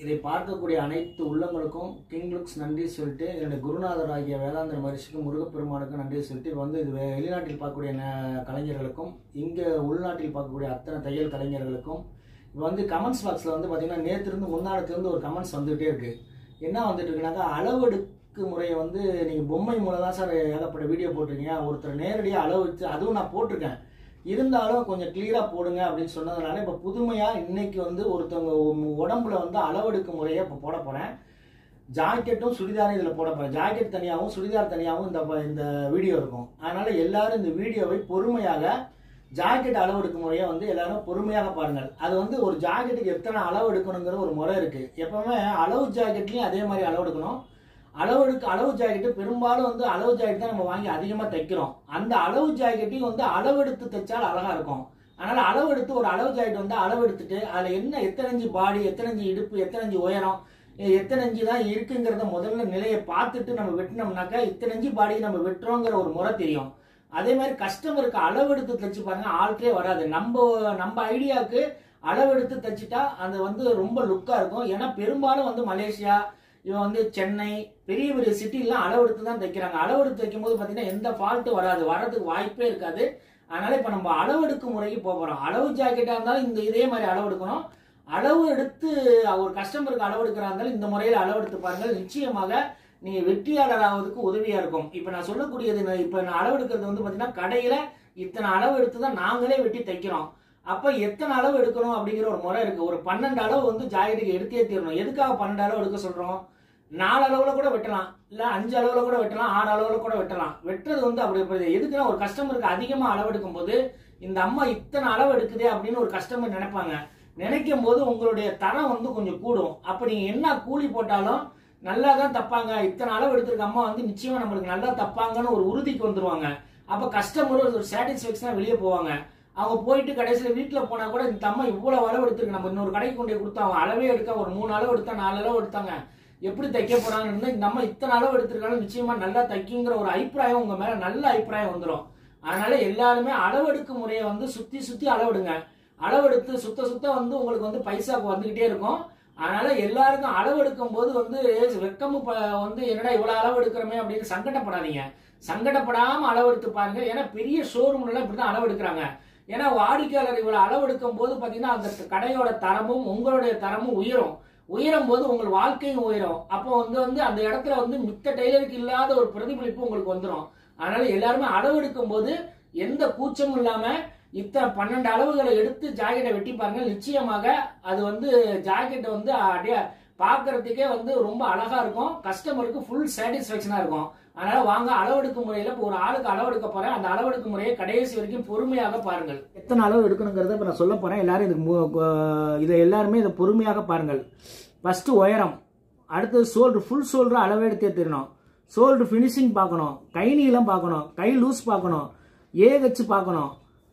இதை பார்க்கக்கூடிய அனைத்து உள்ளங்களுக்கும் கிங் லுக்ஸ் நன்றி சொல்லிட்டு என்னுடைய குருநாதர் ஆகிய வேதாந்திர மகரிஷிக்கும் முருகப்பெருமானுக்கும் நன்றி சொல்லிட்டு இது வந்து இது வெ- வெளிநாட்டில் பார்க்கக்கூடிய ந- கலைஞர்களுக்கும் இங்கே உள்நாட்டில் பார்க்கக்கூடிய அத்தனை தையல் கலைஞர்களுக்கும் இப்போ வந்து கமெண்ட்ஸ் பாக்ஸில் வந்து பார்த்தீங்கன்னா நேற்றுலேருந்து முன்னாடிலேருந்து ஒரு கமெண்ட்ஸ் வந்துகிட்டே இருக்கு என்ன வந்துட்டு இருக்குனாக்கா அளவெடுக்கு முறையை வந்து நீங்கள் பொம்மை மூலம் தான் சார் ஏகப்பட்ட வீடியோ போட்டிருக்கீங்க ஒருத்தர் நேரடியாக அளவு வச்சு அதுவும் நான் போட்டிருக்கேன் இருந்தாலும் கொஞ்சம் கிளியராக போடுங்க அப்படின்னு சொன்னதுனால இப்போ புதுமையாக இன்னைக்கு வந்து ஒருத்தவங்க உம் உடம்புல வந்து அளவெடுக்கு முறையை இப்போ போட போகிறேன் ஜாக்கெட்டும் சுடிதாரும் இதில் போட போகிறேன் ஜாக்கெட் தனியாகவும் சுடிதார் தனியாகவும் இந்த ப- இந்த வீடியோ இருக்கும் அதனால எல்லாரும் இந்த வீடியோவை பொறுமையாக ஜாக்கெட் அளவெடுக்கும் முறையை வந்து எல்லாரும் பொறுமையாக பாருங்கள் அது வந்து ஒரு ஜாக்கெட்டுக்கு எத்தனை அளவு எடுக்கணுங்கிற ஒரு முறை இருக்கு எப்பவுமே அளவு ஜாக்கெட்லையும் அதே மாதிரி அளவு எடுக்கணும் அளவெடுக்க அளவு ஜாக்கெட்டு பெரும்பாலும் வந்து அளவு ஜாக்கெட் தான் நம்ம வாங்கி அதிகமாக தைக்கிறோம் அந்த அளவு ஜாக்கெட்டையும் வந்து அளவெடுத்து தைச்சால் அழகா இருக்கும் அதனால அளவெடுத்து ஒரு அளவு ஜாக்கெட் வந்து அளவெடுத்துட்டு அதில் என்ன எத்தனை இஞ்சு பாடி எத்தனை இஞ்சு இடுப்பு எத்தனை இஞ்சு உயரம் எ- எத்தனை இஞ்சு தான் இருக்குங்கிறத முதல்ல நிலையை பார்த்துட்டு நம்ம வெட்டினோம்னாக்கா இத்தனை இஞ்சு பாடி நம்ம வெட்டுறோங்கிற ஒரு முறை தெரியும் அதே மாதிரி கஸ்டமருக்கு அளவெடுத்து தைச்சு பாருங்க ஆள்கே வராது நம்ம நம்ம ஐடியாவுக்கு அளவெடுத்து தைச்சிட்டா அது வந்து ரொம்ப லுக்கா இருக்கும் ஏன்னா பெரும்பாலும் வந்து மலேசியா இவன் வந்து சென்னை பெரிய பெரிய சிட்டிலாம் அளவெடுத்து தான் தைக்கிறாங்க அளவெடுத்து தைக்கும் போது பார்த்தீங்கன்னா எந்த ஃபால்ட்டும் வராது வர்றதுக்கு வாய்ப்பே இருக்காது அதனால இப்போ நம்ம அளவெடுக்கும் முறைக்கு போக போறோம் அளவு ஜாக்கெட்டாக இருந்தாலும் இந்த இதே மாதிரி அளவெடுக்கணும் அளவு எடுத்து ஒரு கஸ்டமருக்கு அளவெடுக்கிறா இருந்தாலும் இந்த முறையில் அளவெடுத்து பாருங்கள் நிச்சயமாக நீங்க வெற்றியாளர் ஆவதுக்கு உதவியா இருக்கும் இப்போ நான் சொல்லக்கூடியது நான் இப்போ நான் அளவெடுக்கிறது வந்து பார்த்தீங்கன்னா கடையில இத்தனை அளவு எடுத்து தான் நாங்களே வெட்டி தைக்கிறோம் அப்ப எத்தனை அளவு எடுக்கணும் அப்படிங்கிற ஒரு முறை இருக்கு ஒரு பன்னெண்டு அளவு வந்து ஜாக்கெட்டுக்கு எடுத்தே தீரணும் எதுக்காக பன்னெண்டு அளவு எடுக்க சொல்றோம் நாலு அளவுல கூட வெட்டலாம் இல்ல அஞ்சு அளவுல கூட வெட்டலாம் ஆறு அளவுல கூட வெட்டலாம் வெட்டுறது வந்து அப்படி அப்படி எதுக்குன்னா ஒரு கஸ்டமருக்கு அதிகமா அளவு எடுக்கும் போது இந்த அம்மா இத்தனை அளவு எடுக்குதே அப்படின்னு ஒரு கஸ்டமர் நினைப்பாங்க நினைக்கும் போது உங்களுடைய தரம் வந்து கொஞ்சம் கூடும் அப்ப நீங்க என்ன கூலி போட்டாலும் நல்லா தான் தப்பாங்க இத்தனை அளவு எடுத்திருக்க அம்மா வந்து நிச்சயமா நம்மளுக்கு நல்லா தப்பாங்கன்னு ஒரு உறுதிக்கு வந்துருவாங்க அப்ப கஸ்டமரும் ஒரு சாட்டிஸ்பேக்ஷனா வெளியே போவாங்க அவங்க போயிட்டு கடைசியில வீட்டுல போனா கூட இந்த அம்மா இவ்வளவு அளவு எடுத்திருக்கு நம்ம இன்னொரு கடைக்கு கொண்டு போய் கொடுத்தா அவங்க அளவே எடுக்க ஒரு மூணு அளவு எடுத்தா நாலு அளவு எடுத்தாங்க எப்படி தைக்க போறாங்கன்னு இந்த அம்மா இத்தனை அளவு எடுத்திருக்காலும் நிச்சயமா நல்லா தைக்குங்கிற ஒரு அபிப்பிராயம் உங்க மேல நல்ல அபிப்பிராயம் வந்துடும் அதனால எல்லாருமே அளவெடுக்கும் முறையை வந்து சுத்தி சுத்தி அளவெடுங்க அளவெடுத்து சுத்த சுத்த வந்து உங்களுக்கு வந்து பைசாக்கு வந்துகிட்டே இருக்கும் அதனால எல்லாருக்கும் அளவெடுக்கும் போது வந்து வெக்கமும் ப- வந்து என்னடா இவ்வளவு அளவு எடுக்கிறோமே அப்படின்னு சங்கடப்படாதீங்க சங்கடப்படாம அளவெடுத்து பாருங்க ஏன்னா பெரிய ஷோரூம்ல எல்லாம் இப்படிதான் அளவெடுக்கிறாங்க ஏன்னா வாடிக்கையாளர் இவ்வளவு அளவெடுக்கும் போது பாத்தீங்கன்னா அந்த கடையோட தரமும் உங்களுடைய தரமும் உயரும் உயரும் போது உங்கள் வாழ்க்கையும் உயரும் அப்போ வந்து வந்து அந்த இடத்துல வந்து மித்த டெய்லருக்கு இல்லாத ஒரு பிரதிபலிப்பு உங்களுக்கு வந்துடும் அதனால எல்லாருமே அளவெடுக்கும் போது எந்த கூச்சமும் இல்லாம இத்தனை பன்னெண்டு அளவுகளை எடுத்து ஜாக்கெட்டை வெட்டி பாருங்க நிச்சயமாக அது வந்து ஜாக்கெட் வந்து அப்படியே பார்க்கறதுக்கே வந்து ரொம்ப அழகா இருக்கும் கஸ்டமருக்கு ஃபுல் சாட்டிஸ்ஃபேக்ஷனா இருக்கும் அதனால வாங்க அளவெடுக்கும் முறையில இப்போ ஒரு ஆளுக்கு அளவெடுக்க போறேன் அந்த அளவெடுக்கும் முறையை கடைசி வரைக்கும் பொறுமையாக பாருங்கள் எத்தனை அளவு எடுக்கணுங்கிறத இப்போ நான் சொல்ல போறேன் எல்லாரும் இதுக்கு மு- கு- இதை எல்லாருமே இதை பொறுமையாக பாருங்கள் ஃபர்ஸ்ட் உயரம் அடுத்தது சோல்டர் ஃபுல் சோல்டர் அளவு எடுத்தே தெரியணும் சோல்டர் ஃபினிஷிங் பார்க்கணும் கை நீளம் பார்க்கணும் கை லூஸ் பார்க்கணும் ஏகச்சு பார்க்கணும்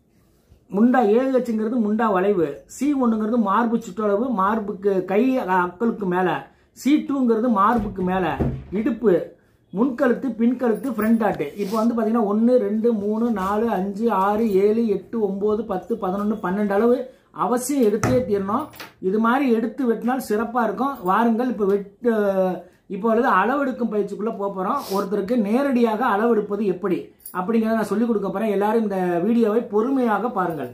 முண்டா ஏகச்சுங்கிறது முண்டா வளைவு சி ஒன்றுங்கிறது மார்பு சுற்றளவு மார்புக்கு கை அக்களுக்கு மேலே சி டூங்கிறது மார்புக்கு மேலே இடுப்பு முன்கழுத்து பின்கழுத்து ஃப்ரண்ட் ஆட்டு இப்போ வந்து பார்த்தீங்கன்னா ஒன்று ரெண்டு மூணு நாலு அஞ்சு ஆறு ஏழு எட்டு ஒம்பது பத்து பதினொன்று பன்னெண்டு அளவு அவசியம் எடுத்தே தீரணும் இது மாதிரி எடுத்து வெட்டினால் சிறப்பாக இருக்கும் வாருங்கள் இப்போ வெட்டு இப்போ வந்து அளவெடுக்கும் பயிற்சிக்குள்ளே போக போகிறோம் ஒருத்தருக்கு நேரடியாக அளவெடுப்பது எப்படி அப்படிங்கிறத நான் சொல்லிக் கொடுக்க போகிறேன் எல்லாரும் இந்த வீடியோவை பொறுமையாக பாருங்கள்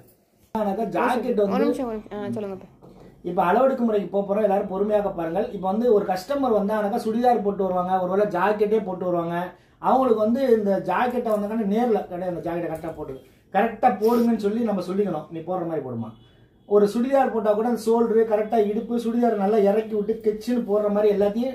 ஜாக்கெட் ஒரு வந்து நிமிஷம் ஒரு நிமிஷம். ஆ, சொல்லுங்க இப்ப. இப்போ அளவெடுக்கும் முறைக்கு போக போகிறோம் எல்லாரும் பொறுமையாக பாருங்கள் இப்போ வந்து ஒரு கஸ்டமர் வந்தாங்கனாக்கா சுடிதார் போட்டு வருவாங்க ஒருவேளை ஜாக்கெட்டே போட்டு வருவாங்க அவங்களுக்கு வந்து இந்த ஜாக்கெட்டை வந்தாங்கன்னா நேரில் கிடையாது அந்த ஜாக்கெட்டை கரெக்டாக போட்டு கரெக்டாக போடுங்கன்னு சொல்லி நம்ம சொல்லிக்கணும் நீ போடுற மாதிரி போடுமா ஒரு சுடிதார் போட்டால் கூட அந்த ஷோல்டரு கரெக்டாக இடுப்பு சுடிதார் நல்லா இறக்கி விட்டு கெச்சுன்னு போடுற மாதிரி எல்லாத்தையும்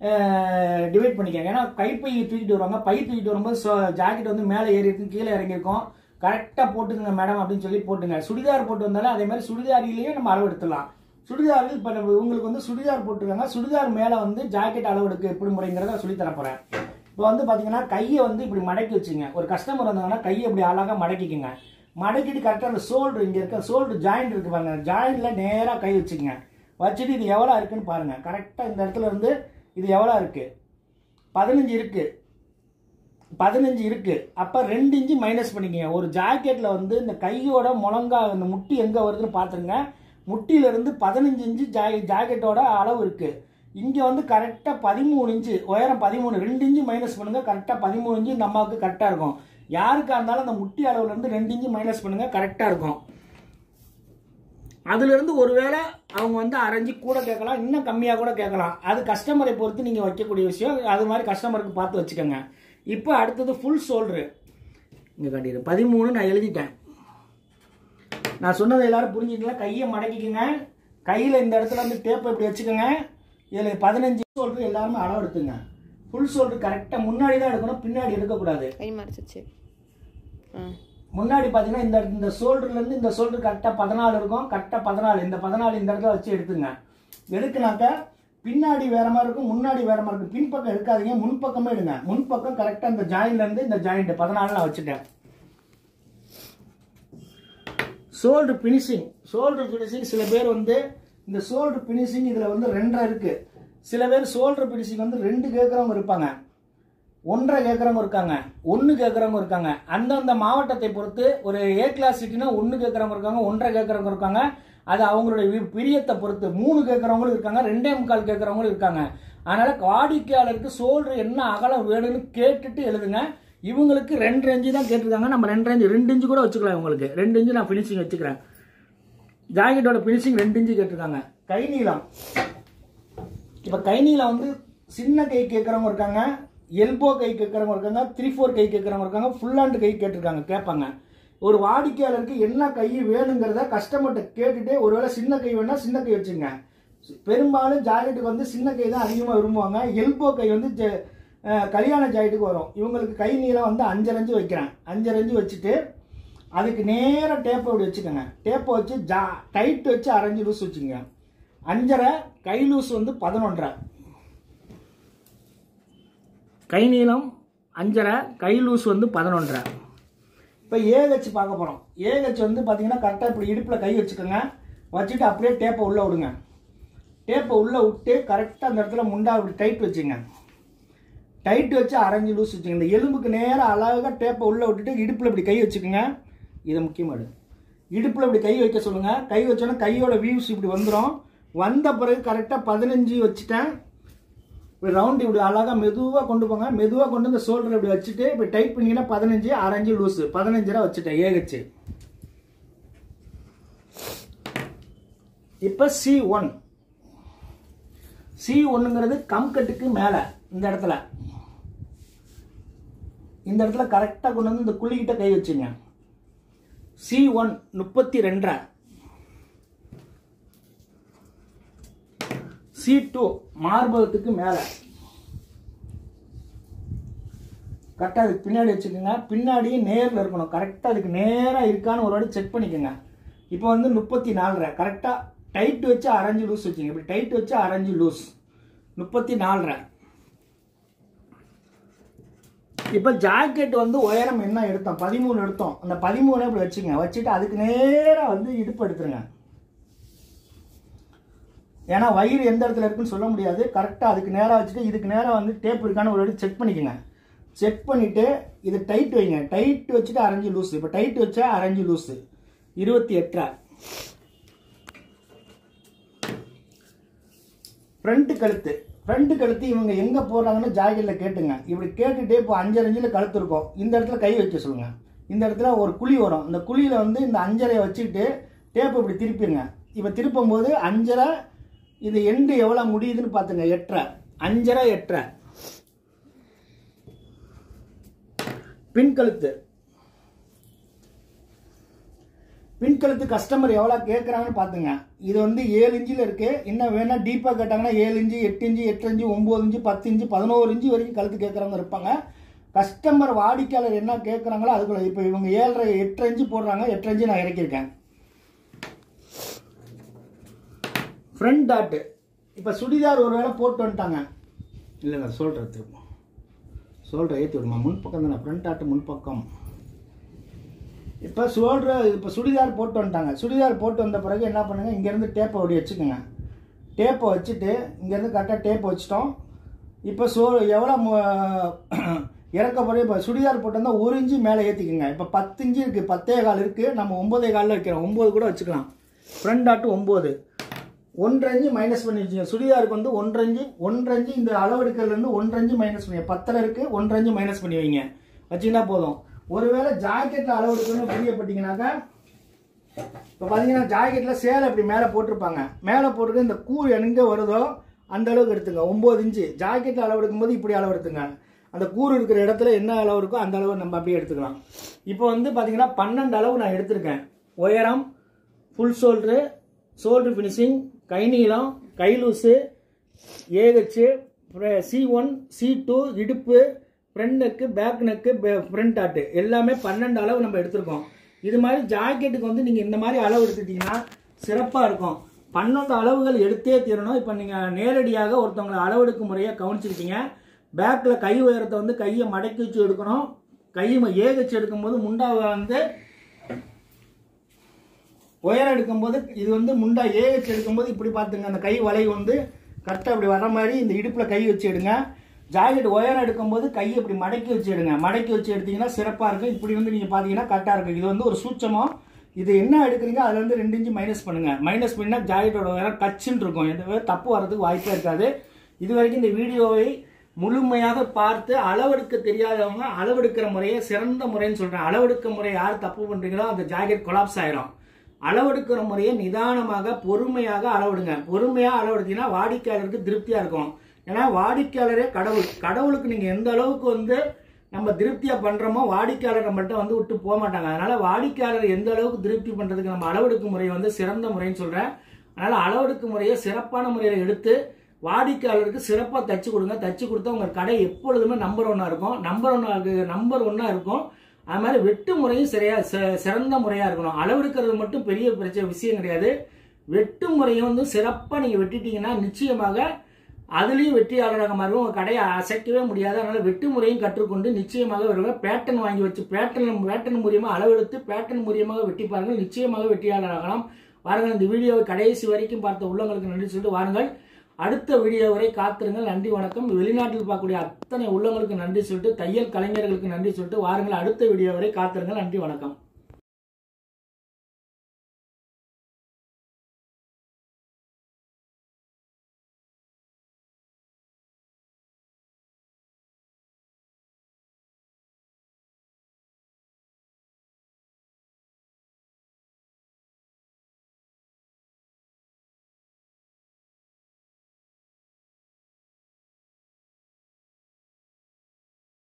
டிவைட் பண்ணிக்கோங்க ஏன்னா கைப்பை தூக்கிட்டு வருவாங்க பை தூக்கிட்டு வரும்போது ஜாக்கெட் வந்து மேலே ஏறி இருக்கும் கீழே இறங்கியிருக்கும் கரெக்டாக போட்டுங்க மேடம் அப்படின்னு சொல்லி போட்டுங்க சுடிதார் போட்டு வந்தாலும் அதே மாதிரி சுடிதாரிலேயே நம்ம அளவு எடுத்துடலாம் சுடிதாரில் இப்போ நம்ம இவங்களுக்கு வந்து சுடிதார் போட்டிருக்காங்க சுடிதார் மேலே வந்து ஜாக்கெட் அளவு எடுக்க எப்படி முறைங்கிறத சொல்லி தர போகிறேன் இப்போ வந்து பார்த்தீங்கன்னா கையை வந்து இப்படி மடக்கி வச்சுங்க ஒரு கஸ்டமர் வந்தாங்கன்னா கையை இப்படி அழகாக மடக்கிக்குங்க மடக்கிட்டு கரெக்டாக அந்த ஷோல்டர் இங்கே இருக்க ஷோல்டர் ஜாயிண்ட் இருக்கு பாருங்க ஜாயிண்டில் நேராக கை வச்சுக்கங்க வச்சுட்டு இது எவ்வளோ இருக்குன்னு பாருங்க கரெக்டாக இந்த இடத்துல இருந்து இது எவ்வளோ இருக்கு பதினஞ்சு இருக்கு பதினஞ்சு இருக்கு அப்ப ரெண்டு இன்ச்சு மைனஸ் பண்ணிக்கங்க ஒரு ஜாக்கெட்ல வந்து இந்த கையோட முழங்கா இந்த முட்டி எங்க வருதுன்னு பாத்துருங்க முட்டியிலிருந்து பதினஞ்சு இன்ச்சு ஜாய் ஜாக்கெட்டோட அளவு இருக்குது இங்கே வந்து கரெக்டாக பதிமூணு இன்ச்சு உயரம் பதிமூணு ரெண்டு இன்ச்சு மைனஸ் பண்ணுங்கள் கரெக்டாக பதிமூணு இன்ச்சு இந்த அம்மாவுக்கு கரெக்டாக இருக்கும் யாருக்கா இருந்தாலும் அந்த முட்டி அளவுலேருந்து ரெண்டு இன்ச்சு மைனஸ் பண்ணுங்கள் கரெக்டாக இருக்கும் அதுலேருந்து ஒருவேளை அவங்க வந்து அரைஞ்சி கூட கேட்கலாம் இன்னும் கம்மியாக கூட கேட்கலாம் அது கஸ்டமரை பொறுத்து நீங்கள் வைக்கக்கூடிய விஷயம் அது மாதிரி கஸ்டமருக்கு பார்த்து வச்சுக்கோங்க இப்போ அடுத்தது ஃபுல் ஷோல்டரு இங்கே காட்டிடு பதிமூணு நான் எழுதிட்டேன் நான் சொன்னதை எல்லாரும் புரிஞ்சுக்கலாம் கையை மடக்கிக்கங்க கையில் இந்த இடத்துல வந்து டேப்பை இப்படி வச்சுக்கோங்க இதில் பதினஞ்சு ஷோல்டர் எல்லாருமே அளவு எடுத்துங்க ஃபுல் ஷோல்டர் கரெக்டாக முன்னாடி தான் எடுக்கணும் பின்னாடி எடுக்கக்கூடாது கை மறைச்சிச்சு ஆ முன்னாடி பார்த்தீங்கன்னா இந்த இந்த ஷோல்டர்லேருந்து இந்த ஷோல்டர் கரெக்டாக பதினாலு இருக்கும் கரெக்டாக பதினாலு இந்த பதினாலு இந்த இடத்துல வச்சு எடுத்துங்க எதுக்குனாக்க பின்னாடி வேற மாதிரி இருக்கும் முன்னாடி வேற மாதிரி இருக்கும் பின்பக்கம் எடுக்காதீங்க முன்பக்கமே எடுங்க முன்பக்கம் கரெக்டாக இந்த ஜாயின்லேருந்து இந்த ஜாயிண்ட் பதினாலு நான் வச்சுட்டேன் ஷோல்டர் ஃபினிஷிங் ஷோல்டர் ஃபினிஷிங் சில பேர் வந்து இந்த ஷோல்டர் ஃபினிஷிங் இதில் வந்து ரெண்டரை இருக்கு சில பேர் ஷோல்டர் ஃபினிஷிங் வந்து ரெண்டு கேட்குறவங்க இருப்பாங்க ஒன்றரை கேட்குறவங்க இருக்காங்க ஒன்று கேட்குறவங்க இருக்காங்க அந்தந்த மாவட்டத்தை பொறுத்து ஒரு ஏ கிளாஸ் சிட்டினா ஒன்று கேட்குறவங்க இருக்காங்க ஒன்றரை கேட்குறவங்க இருக்காங்க அது அவங்களுடைய வி- பிரியத்தை பொறுத்து மூணு கேட்குறவங்களும் இருக்காங்க ரெண்டே முக்கால் கேட்குறவங்களும் இருக்காங்க அதனால வாடிக்கையாளருக்கு ஷோல்டர் என்ன அகலம் வேணும்னு கேட்டுட்டு எழுதுங்க இவங்களுக்கு ரெண்டு ரேஞ்சு தான் கேட்டிருக்காங்க நம்ம ரெண்டு ரேஞ்சு ரெண்டு இன்ச்சு கூட வச்சுக்கலாம் இவங்களுக்கு ரெண்டு இன்ச்சு நான் ஃபினிஷிங் வச்சுக்கிறேன் ஜாக்கெட்டோட ஃபினிஷிங் ரெண்டு இன்ச்சு கேட்டிருக்காங்க கை நீளம் இப்போ கை நீளம் வந்து சின்ன கை கேட்குறவங்க இருக்காங்க எல்போ கை கேட்குறவங்க இருக்காங்க த்ரீ ஃபோர் கை கேட்குறவங்க இருக்காங்க ஃபுல் ஹேண்ட் கை கேட்டிருக்காங்க கேட்பாங்க ஒரு வாடிக்கையாளருக்கு என்ன கை வேணுங்கிறத கஸ்டமர்கிட்ட கேட்டுட்டு ஒருவேளை சின்ன கை வேணா சின்ன கை வச்சுங்க பெரும்பாலும் ஜாக்கெட்டுக்கு வந்து சின்ன கை தான் அதிகமாக விரும்புவாங்க எல்போ கை வந்து ஜ- அஹ் கல்யாண ஜாக்கெட்டுக்கு வரும் இவங்களுக்கு கை நீளம் வந்து அஞ்சரை அஞ்சு வைக்கிறேன் அஞ்சரை அஞ்சு வச்சுட்டு அதுக்கு நேராக டேப்பை இப்படி வச்சுக்கோங்க டேப்பை வச்சு ஜா டைட் வச்சு அரைஞ்சு லூஸ் வச்சுங்க அஞ்சரை கை லூஸ் வந்து பதினொன்றரை கை நீளம் அஞ்சரை கை லூஸ் வந்து பதினொன்றரை இப்போ ஏஹெச் பார்க்க போகிறோம் ஏஹெச் வந்து பார்த்தீங்கன்னா கரெக்டாக இப்படி இடுப்பில் கை வச்சுக்கோங்க வச்சுட்டு அப்படியே டேப்பை உள்ளே விடுங்க டேப்பை உள்ளே விட்டு கரெக்டாக அந்த இடத்துல முண்டா இப்படி டைட் வச்சுங்க டைட் வச்சு அரைஞ்சு லூஸ் வச்சுங்க இந்த எலும்புக்கு நேராக அழகாக டேப்பை உள்ளே விட்டுட்டு இடுப்பில் இப்படி கை வச்சுக்கோங்க இது முக்கியமாடு இடுப்பில் இப்படி கை வைக்க சொல்லுங்கள் கை வச்சோன்னா கையோட வியூஸ் இப்படி வந்துடும் வந்த பிறகு கரெக்டாக பதினஞ்சு வச்சுட்டேன் இப்படி ரவுண்ட் இப்படி அழகாக மெதுவாக கொண்டு போங்க மெதுவாக கொண்டு வந்து ஷோல்டர் இப்படி வச்சுட்டு இப்படி டைட் பண்ணீங்கன்னா பதினஞ்சு அரைஞ்சு லூஸு பதினஞ்சு ரூபா வச்சுட்டேன் ஏகச்சு இப்போ சி ஒன் சி ஒன்னுங்கிறது கம்கட்டுக்கு மேலே இந்த இடத்துல இந்த இடத்துல கரெக்டாக கொண்டு வந்து இந்த குழிக்கிட்ட கை வச்சுங்க சி ஒன் முப்பத்தி ரெண்டரை சி டூ மார்பகத்துக்கு மேலே கரெக்டாக அதுக்கு பின்னாடி வச்சுக்கோங்க பின்னாடியே நேரில் இருக்கணும் கரெக்டாக அதுக்கு நேராக இருக்கான்னு ஒரு வாட்டி செக் பண்ணிக்கோங்க இப்போ வந்து முப்பத்தி நாலரை கரெக்டாக டைட் வச்சு அரைஞ்சு லூஸ் வச்சுங்க இப்படி டைட் வச்சு அரைஞ்சு லூஸ் முப்பத்தி நாலரை இப்போ ஜாக்கெட் வந்து உயரம் என்ன எடுத்தோம் பதிமூணு எடுத்தோம் அந்த பதிமூணு இப்படி வச்சுங்க வச்சுட்டு அதுக்கு நேராக வந்து இடுப்பு எடுத்துருங்க ஏன்னா வயிறு எந்த இடத்துல இருக்குன்னு சொல்ல முடியாது கரெக்டாக அதுக்கு நேராக வச்சுட்டு இதுக்கு நேராக வந்து டேப் இருக்கான்னு ஒரு வாட்டி செக் பண்ணிக்கோங்க செக் பண்ணிவிட்டு இது டைட் வைங்க டைட் வச்சுட்டு அரைஞ்சு லூஸு இப்போ டைட் வச்சா அரைஞ்சு லூஸு இருபத்தி எட்டரை ஃப்ரண்ட் கழுத்து ஃப்ரண்ட் கழுத்து இவங்க எங்கே போடுறாங்கன்னு ஜாக்கெட்டில் கேட்டுங்க இப்படி கேட்டுட்டு இப்போ அஞ்சரை இன்ச்சில் கழுத்து இருக்கும் இந்த இடத்துல கை வைக்க சொல்லுங்கள் இந்த இடத்துல ஒரு குழி வரும் இந்த குழியில் வந்து இந்த அஞ்சரையை வச்சுக்கிட்டு டேப் இப்படி திருப்பிடுங்க இப்போ திருப்பும் போது அஞ்சரை இது எண்டு எவ்வளோ முடியுதுன்னு பார்த்துங்க எட்டரை அஞ்சரை எட்டரை பின் கழுத்து பின் கழுத்து கஸ்டமர் எவ்வளோ கேட்குறாங்கன்னு பார்த்துங்க இது வந்து ஏழு இன்ச்சில் இருக்குது இன்னும் வேணால் டீப்பாக கேட்டாங்கன்னா ஏழு இன்ச்சு எட்டு இன்ச்சு எட்டு இன்ச்சு ஒம்பது இன்ச்சு பத்து இன்ச்சு பதினோரு இன்ச்சு வரைக்கும் கழுத்து கேட்குறவங்க இருப்பாங்க கஸ்டமர் வாடிக்கையாளர் என்ன கேட்குறாங்களோ அதுக்குள்ள இப்போ இவங்க ஏழரை எட்டு இன்ச்சு போடுறாங்க எட்டு இன்ச்சு நான் இறக்கியிருக்கேன் ஃப்ரண்ட் டாட்டு இப்போ சுடிதார் ஒரு வேளை போட்டு வந்துட்டாங்க இல்லைங்க சொல்கிறேன் திரும்ப சொல்கிறேன் ஏற்றி விடுமா முன்பக்கம் தானே ஃப்ரண்ட் டாட்டு முன்பக்கம் இப்போ சொல்கிற இப்போ சுடிதார் போட்டு வந்துட்டாங்க சுடிதார் போட்டு வந்த பிறகு என்ன பண்ணுங்கள் இங்கேருந்து டேப்பை ஒடி வச்சுக்கோங்க டேப்பை வச்சுட்டு இங்கேருந்து கரெக்டாக டேப் வச்சிட்டோம் இப்போ சோ எவ்வளோ இறக்க போகிற இப்போ சுடிதார் போட்டு வந்தால் ஒரு இன்ச்சு மேலே ஏற்றிக்கோங்க இப்போ பத்து இன்ச்சு இருக்குது பத்தே கால் இருக்குது நம்ம ஒம்பதே காலில் வைக்கிறோம் ஒம்பது கூட வச்சுக்கலாம் ஃப்ரண்ட் டாட்டு ஒம்பது ஒன்றஞ்சு மைனஸ் பண்ணி வச்சுங்க சுடிதாருக்கு வந்து ஒன்றஞ்சு ஒன்றஞ்சு இந்த அளவெடுக்கிறதுலேருந்து ஒன்றஞ்சு மைனஸ் பண்ணி பத்தில் இருக்குது ஒன்றஞ்சு மைனஸ் பண்ணி வைங்க வச்சிங்கன்னா போதும் ஒருவேளை ஜாக்கெட்டில் அளவெடுக்கணும்னு பிரியப்பட்டீங்கன்னாக்கா இப்போ பார்த்தீங்கன்னா ஜாக்கெட்டில் சேலை இப்படி மேலே போட்டிருப்பாங்க மேலே போட்டுட்டு இந்த கூ எங்கே வருதோ அந்த அளவுக்கு எடுத்துங்க ஒம்பது இன்ச்சு ஜாக்கெட்டில் அளவு எடுக்கும்போது இப்படி அளவு எடுத்துங்க அந்த கூறு இருக்கிற இடத்துல என்ன அளவு இருக்கோ அந்த அளவு நம்ம அப்படியே எடுத்துக்கலாம் இப்போ வந்து பார்த்தீங்கன்னா பன்னெண்டு அளவு நான் எடுத்திருக்கேன் உயரம் ஃபுல் ஷோல்ட்ரு ஷோல்ட்ரு ஃபினிஷிங் கை நீளம் கை லூஸு ஏஹெச்சு சி ஒன் சி டூ இடுப்பு front neck back neck front டாட்டு எல்லாமே பன்னெண்டு அளவு நம்ம எடுத்திருக்கோம் இது மாதிரி ஜாக்கெட்டுக்கு வந்து நீங்கள் இந்த மாதிரி அளவு எடுத்துக்கிட்டிங்கன்னா சிறப்பாக இருக்கும் பன்னெண்டு அளவுகள் எடுத்தே தீரணும் இப்போ நீங்கள் நேரடியாக ஒருத்தவங்களை அளவெடுக்கும் முறையை கவனிச்சிருக்கீங்க பேக்கில் கை உயரத்தை வந்து கையை மடக்கி வச்சு எடுக்கணும் கை ஏகச்சு எடுக்கும்போது முண்டாவை வந்து உயரம் எடுக்கும்போது இது வந்து முண்டா ஏஹெச் எடுக்கும்போது இப்படி பார்த்துங்க அந்த கை வலை வந்து கரெக்டாக இப்படி வர மாதிரி இந்த இடுப்பில் கை வச்சு எடுங்க ஜாக்கெட் உயரம் எடுக்கும்போது கையை இப்படி மடக்கி வச்சு எடுங்க மடக்கி வச்சு எடுத்தீங்கன்னா சிறப்பாக இருக்கும் இப்படி வந்து நீங்கள் பார்த்தீங்கன்னா கரெக்டாக இருக்கும் இது வந்து ஒரு சூட்சமம் இது என்ன எடுக்கிறீங்க அதுல இருந்து ரெண்டு இன்ச்சு மைனஸ் பண்ணுங்க மைனஸ் பண்ணால் ஜாக்கெட்டோட உயரம் கச்சுன்னு இருக்கும் எந்த வித தப்பு வர்றதுக்கு வாய்ப்பே இருக்காது இது வரைக்கும் இந்த வீடியோவை முழுமையாக பார்த்து அளவெடுக்க தெரியாதவங்க அளவெடுக்கிற முறையை சிறந்த முறைன்னு சொல்றேன் அளவெடுக்க முறை யார் தப்பு பண்றீங்களோ அந்த ஜாக்கெட் கொலாப்ஸ் ஆயிரும் அளவெடுக்கிற முறையை நிதானமாக பொறுமையாக அளவெடுங்க பொறுமையாக அளவெடுத்தீங்கன்னா வாடிக்கையாளருக்கு திருப்தியாக இருக்கும் ஏன்னா வாடிக்கையாளரே கடவுள் கடவுளுக்கு நீங்கள் எந்த அளவுக்கு வந்து நம்ம திருப்தியாக பண்ணுறோமோ வாடிக்கையாளர் நம்மள்ட்ட வந்து விட்டு போக மாட்டாங்க அதனால வாடிக்கையாளர் எந்த அளவுக்கு திருப்தி பண்ணுறதுக்கு நம்ம அளவெடுக்கும் முறை வந்து சிறந்த முறைன்னு சொல்கிறேன் அதனால அளவெடுக்கும் முறையை சிறப்பான முறையில் எடுத்து வாடிக்கையாளருக்கு சிறப்பாக தச்சு கொடுங்க தச்சு கொடுத்தா உங்கள் கடை எப்பொழுதுமே நம்பர் ஒன்னாக இருக்கும் நம்பர் ஒன்னாக நம்பர் ஒன்னாக இருக்கும் அது மாதிரி வெட்டு முறையும் சரியா ச- சிறந்த முறையாக இருக்கணும் அளவெடுக்கிறது மட்டும் பெரிய பிரச்சனை விஷயம் கிடையாது வெட்டு முறையும் வந்து சிறப்பாக நீங்கள் வெட்டிட்டீங்கன்னா நிச்சயமாக அதுலேயும் வெற்றியாளராக மாறும் உங்கள் கடையை அசைக்கவே முடியாது அதனால் வெட்டு முறையும் கற்றுக்கொண்டு நிச்சயமாக வருவாங்க பேட்டர்ன் வாங்கி வச்சு பேட்டர்ன் பேட்டர்ன் மூலியமாக அளவெடுத்து பேட்டர்ன் மூலியமாக வெட்டி பாருங்கள் நிச்சயமாக வெற்றியாளராகலாம் வாருங்கள் இந்த வீடியோவை கடைசி வரைக்கும் பார்த்த உள்ளங்களுக்கு நன்றி சொல்லிட்டு வாருங்கள் அடுத்த வீடியோ வரை காத்திருங்கள் நன்றி வணக்கம் வெளிநாட்டில் பார்க்கக்கூடிய அத்தனை உள்ளங்களுக்கு நன்றி சொல்லிட்டு தையல் கலைஞர்களுக்கு நன்றி சொல்லிட்டு வாருங்கள் அடுத்த வீடியோ வரை காத்திருங்கள் நன்றி வணக்கம்